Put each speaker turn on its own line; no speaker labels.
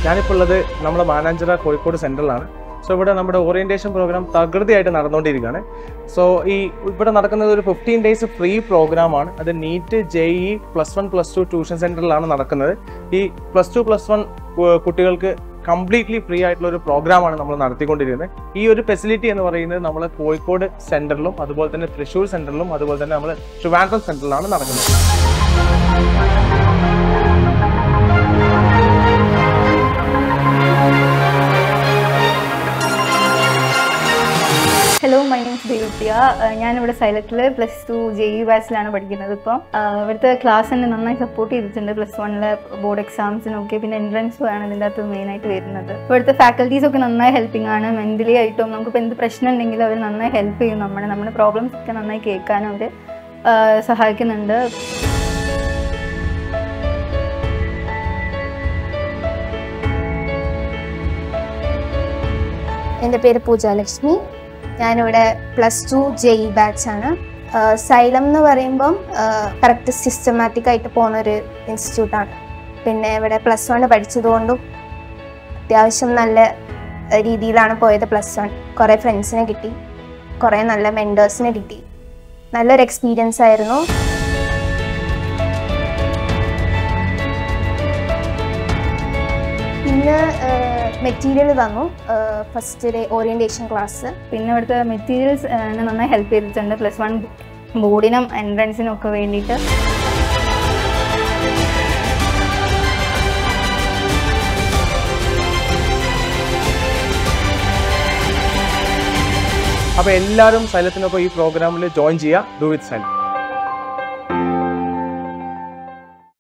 ഞാനിപ്പോൾ ഉള്ളത് നമ്മുടെ മാനാഞ്ചിറ കോഴിക്കോട് സെൻറ്ററിലാണ് സോ ഇവിടെ നമ്മുടെ ഓറിയന്റേഷൻ പ്രോഗ്രാം തകൃതിയായിട്ട് നടന്നുകൊണ്ടിരിക്കുകയാണ് സോ ഈ ഇവിടെ നടക്കുന്നത് ഒരു ഫിഫ്റ്റീൻ ഡേയ്സ് ഫ്രീ പ്രോഗ്രാമാണ് അത് NEET J E plus one plus two tuition സെൻറ്ററിലാണ് നടക്കുന്നത് ഈ പ്ലസ് ടു പ്ലസ് വൺ കുട്ടികൾക്ക് കംപ്ലീറ്റ്ലി ഫ്രീ ആയിട്ടുള്ള ഒരു പ്രോഗ്രാമാണ് നമ്മൾ നടത്തിക്കൊണ്ടിരിക്കുന്നത് ഈ ഒരു ഫെസിലിറ്റി എന്ന് പറയുന്നത് നമ്മൾ കോഴിക്കോട് സെൻറ്ററിലും അതുപോലെ തന്നെ തൃശ്ശൂർ സെൻറ്ററിലും അതുപോലെ തന്നെ നമ്മൾ ട്രിവാൻഡ്രം സെൻറ്ററിലാണ് നടക്കുന്നത്
ഹലോ മൈ നെയിംസ് ദേവപ്രിയ ഏഹ് ഞാനിവിടെ സൈലറ്റിൽ പ്ലസ് ടു ജെ ഇ ബാച്ചിലാണ് പഠിക്കുന്നത് ഇപ്പം ആഹ് ഇവിടുത്തെ ക്ലാസ് എന്നെ നന്നായി സപ്പോർട്ട് ചെയ്തിട്ടുണ്ട് പ്ലസ് വണ്ണിലെ ബോർഡ് എക്സാംസിനൊക്കെ പിന്നെ എൻട്രൻസും ആണ് ഇതിൻ്റെ അകത്ത് മെയിനായിട്ട് വരുന്നത് ഇവിടുത്തെ ഫാക്കൽറ്റീസ് ഒക്കെ നന്നായി ഹെൽപ്പിംഗ് ആണ് മെൻ്റലി ആയിട്ടും നമുക്കിപ്പോൾ എന്ത് പ്രശ്നം ഉണ്ടെങ്കിലും അവർ നന്നായി ഹെൽപ്പ് ചെയ്യും നമ്മളെ നമ്മുടെ പ്രോബ്ലംസ് ഒക്കെ നന്നായി കേൾക്കാനും അവർ സഹായിക്കുന്നുണ്ട്
എൻ്റെ പേര് പൂജാലക്ഷ്മി ഞാനിവിടെ പ്ലസ് ടു ജെ ഇ ബാച്ചാണ് സൈലം എന്ന് പറയുമ്പം കറക്റ്റ് സിസ്റ്റമാറ്റിക് ആയിട്ട് പോകുന്ന ഒരു ഇൻസ്റ്റിറ്റ്യൂട്ടാണ് പിന്നെ ഇവിടെ പ്ലസ് വൺ പഠിച്ചതുകൊണ്ടും അത്യാവശ്യം നല്ല ഏഹ്, രീതിയിലാണ് പോയത് പ്ലസ് വൺ കുറേ ഫ്രണ്ട്സിനെ കിട്ടി കുറേ നല്ല മെൻറ്റേഴ്സിനെ കിട്ടി നല്ലൊരു എക്സ്പീരിയൻസ് ആയിരുന്നു ഇന്ന് മെറ്റീരിയൽ തന്നു ഫസ്റ്റ് ഡേ ഓറിയൻറ്റേഷൻ ക്ലാസ്
പിന്നെ ഇവിടുത്തെ മെറ്റീരിയൽസ് എന്നെ നന്നായി ഹെൽപ്പ് ചെയ്തിട്ടുണ്ട് പ്ലസ് വൺ ബോർഡിനും എൻട്രൻസിനും ഒക്കെ വേണ്ടിയിട്ട്
അപ്പോൾ എല്ലാവരും സൈലത്തിനൊപ്പം ഈ പ്രോഗ്രാമിൽ ജോയിൻ ചെയ്യുക ഡു വിത്ത് സൈലം